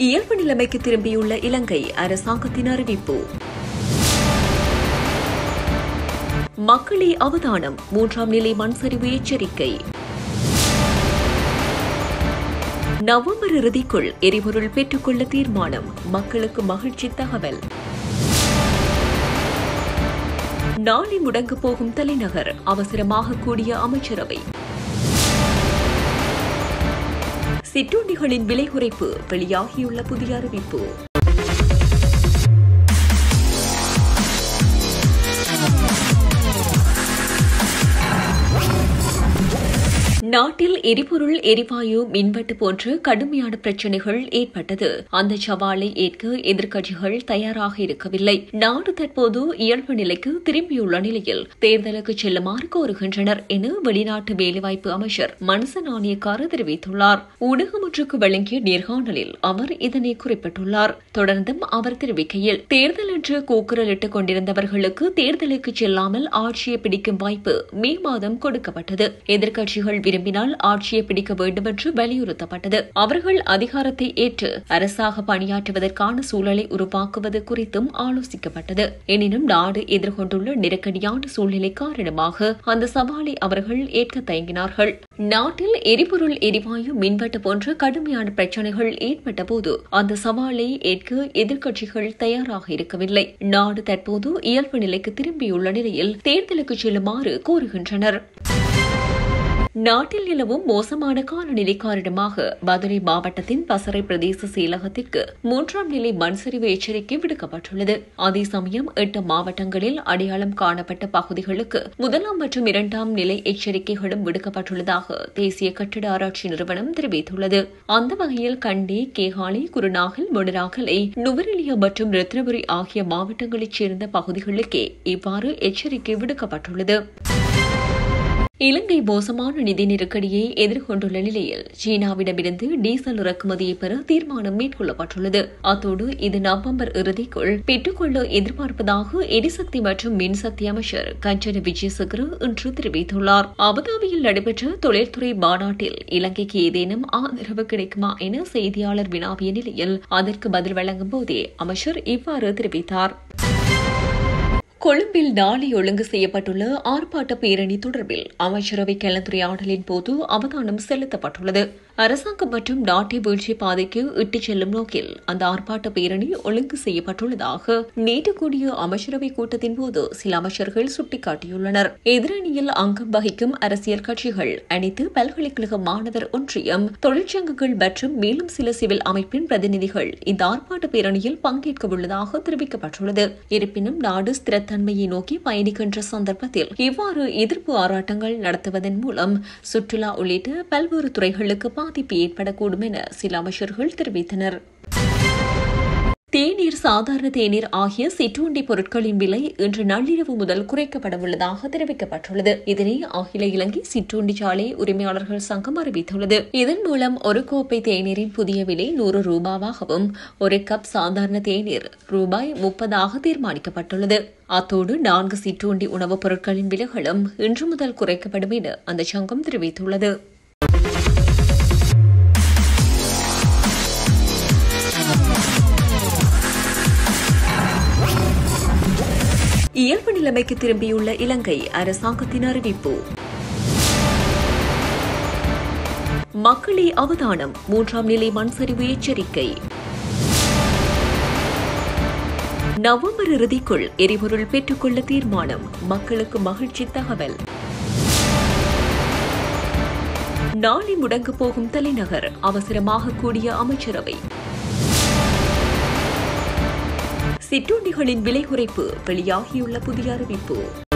இயல்பு நிலைமைக்கு திரும்பியுள்ள இலங்கை அரசாங்கத்தின் அறிவிப்பு மக்களே அவதானம் மூன்றாம் நிலை மண்சரிவு எச்சரிக்கை நவம்பர் இறுதிக்குள் எரிபொருள் பெற்றுக்கொள்ள தீர்மானம் மக்களுக்கு மகிழ்ச்சி தகவல் நாளை முடங்க போகும் தலைநகர் அவசரமாக கூடிய அமைச்சரவை சிற்றுண்டிகளின் விலை குறைப்பு வெளியாகியுள்ள புதிய அறிவிப்பு நாட்டில் எரிபொருள் எரிவாயு மின்வெட்டு போன்ற கடுமையான பிரச்சினைகள் ஏற்பட்டது அந்த சவாலை ஏற்க எதிர்க்கட்சிகள் தயாராக இருக்கவில்லை நாடு தற்போது இயல்பு நிலைக்கு திரும்பியுள்ள நிலையில் தேர்தலுக்கு செல்லுமாறு கோருகின்றனர் என வெளிநாட்டு வேலைவாய்ப்பு அமைச்சர் மனச நாணயக்கார தெரிவித்துள்ளார் ஊடகம் ஒன்றுக்கு வழங்கிய நேர்காணலில் அவர் இதனை குறிப்பிட்டுள்ளார் தொடர்ந்தும் அவர் தெரிவிக்கையில் தேர்தல் என்று கூக்குரலிட்டுக் கொண்டிருந்தவர்களுக்கு தேர்தலுக்கு செல்லாமல் ஆட்சியை பிடிக்கும் வாய்ப்பு மே மாதம் கொடுக்கப்பட்டது எதிர்க்கட்சிகள் விரும்பினால் ஆட்சியை பிடிக்க வேண்டும் என்று வலியுறுத்தப்பட்டது அவர்கள் அதிகாரத்தை ஏற்று அரசாக பணியாற்றுவதற்கான சூழலை உருவாக்குவது குறித்தும் ஆலோசிக்கப்பட்டது எனினும் நாடு எதிர்கொண்டுள்ள நெருக்கடியான சூழ்நிலை காரணமாக அந்த சவாலை அவர்கள் ஏற்க தயங்கினார்கள் நாட்டில் எரிபொருள் எரிவாயு மின்வெட்டு போன்ற கடுமையான பிரச்சினைகள் ஏற்பட்ட போது அந்த சவாலை ஏற்க எதிர்க்கட்சிகள் தயாராக இருக்கவில்லை நாடு தற்போது இயல்பு நிலைக்கு திரும்பியுள்ள நிலையில் தேர்தலுக்கு செல்லுமாறு கோருகின்றனர் நாட்டில் நிலவும் மோசமான காலநிலை காரணமாக மதுரை மாவட்டத்தின் பசறை பிரதேச செயலகத்திற்கு மூன்றாம் நிலை மண்சரிவு எச்சரிக்கை விடுக்கப்பட்டுள்ளது அதே சமயம் எட்டு மாவட்டங்களில் அடையாளம் காணப்பட்ட பகுதிகளுக்கு முதலாம் மற்றும் இரண்டாம் நிலை எச்சரிக்கைகளும் விடுக்கப்பட்டுள்ளதாக தேசிய கட்டிட ஆராய்ச்சி நிறுவனம் தெரிவித்துள்ளது அந்த வகையில் கண்டி கேகாலை குருநாகல் மொடராகலை நுவரெலியா மற்றும் ரத்னபுரி ஆகிய மாவட்டங்களைச் சேர்ந்த பகுதிகளுக்கே இவ்வாறு எச்சரிக்கை விடுக்கப்பட்டுள்ளது இலங்கை மோசமான நிதி நெருக்கடியை எதிர்கொண்டுள்ள நிலையில் சீனாவிடமிருந்து டீசல் இறக்குமதியை பெற தீர்மானம் மேற்கொள்ளப்பட்டுள்ளது அத்தோடு இது நவம்பர் இறுதிக்குள் பெற்றுக்கொள்ள எதிர்பார்ப்பதாக எரிசக்தி மற்றும் மின்சக்தி அமைச்சர் கஞ்சன விஜயசேகர இன்று தெரிவித்துள்ளார் அபுதாபியில் நடைபெற்ற தொழில்துறை மாநாட்டில் இலங்கைக்கு ஏதேனும் ஆதரவு கிடைக்குமா என செய்தியாளர் வினாவிய நிலையில் அதற்கு பதில் வழங்கும் போதே அமைச்சர் இவ்வாறு தெரிவித்தார் கொழும்பில் நாளை ஒழுங்கு செய்யப்பட்டுள்ள ஆர்ப்பாட்ட பேரணி தொடர்பில் அமைச்சரவை கலந்துரையாடலின் போது அவதானம் செலுத்தப்பட்டுள்ளது அரசாங்கம் மற்றும் நாட்டை வீழ்ச்சி பாதைக்கு இட்டுச் செல்லும் நோக்கில் அந்த ஆர்ப்பாட்ட பேரணி ஒழுங்கு செய்யப்பட்டுள்ளதாக நேற்று கூடிய அமைச்சரவை கூட்டத்தின் போது சில அமைச்சர்கள் சுட்டிக்காட்டியுள்ளனர் எதிரணியில் அங்கம் வகிக்கும் அரசியல் கட்சிகள் அனைத்து பல்கலைக்கழக மாணவர் ஒன்றியம் தொழிற்சங்கங்கள் மற்றும் மேலும் சில சிவில் அமைப்பின் பிரதிநிதிகள் இந்த ஆர்ப்பாட்ட பேரணியில் பங்கேற்க உள்ளதாக தெரிவிக்கப்பட்டுள்ளது இருப்பினும் நாடு ஸ்திரத்தன்மையை நோக்கி பயணிக்கின்ற சந்தர்ப்பத்தில் இவ்வாறு எதிர்ப்பு ஆராட்டங்கள் நடத்துவதன் மூலம் சுற்றுலா உள்ளிட்ட பல்வேறு துறைகளுக்கு பாதிப்பு ஏற்படக்கூடும் என சில அமைச்சர்கள் தெரிவித்தனர் தேநீர் சாதாரண தேநீர் ஆகிய சிற்றுண்டி பொருட்களின் விலை இன்று நள்ளிரவு முதல் குறைக்கப்பட உள்ளதாக தெரிவிக்கப்பட்டுள்ளது இதனை அகில இலங்கை சிற்றுண்டி சாலை உரிமையாளர்கள் சங்கம் அறிவித்துள்ளது இதன் மூலம் ஒரு கோப்பை தேநீரின் புதிய விலை நூறு ரூபாவாகவும் ஒரு கப் சாதாரண தேநீர் ரூபாய் முப்பதாக தீர்மானிக்கப்பட்டுள்ளது அத்தோடு நான்கு சிற்றுண்டி உணவுப் பொருட்களின் விலைகளும் இன்று முதல் குறைக்கப்படும் என அந்த சங்கம் தெரிவித்துள்ளது இயல்பு நிலைமைக்கு திரும்பியுள்ள இலங்கை அரசாங்கத்தின் அறிவிப்பு மக்களே அவதானம் மூன்றாம் நிலை மண்சரிவு எச்சரிக்கை நவம்பர் இறுதிக்குள் எரிபொருள் பெற்றுக்கொள்ள தீர்மானம் மக்களுக்கு மகிழ்ச்சி தகவல் நாளை முடங்க போகும் தலைநகர் அவசரமாக கூடிய அமைச்சரவை சிற்றுண்டிகளின் விலை குறைப்பு வெளியாகியுள்ள புதிய அறிவிப்பு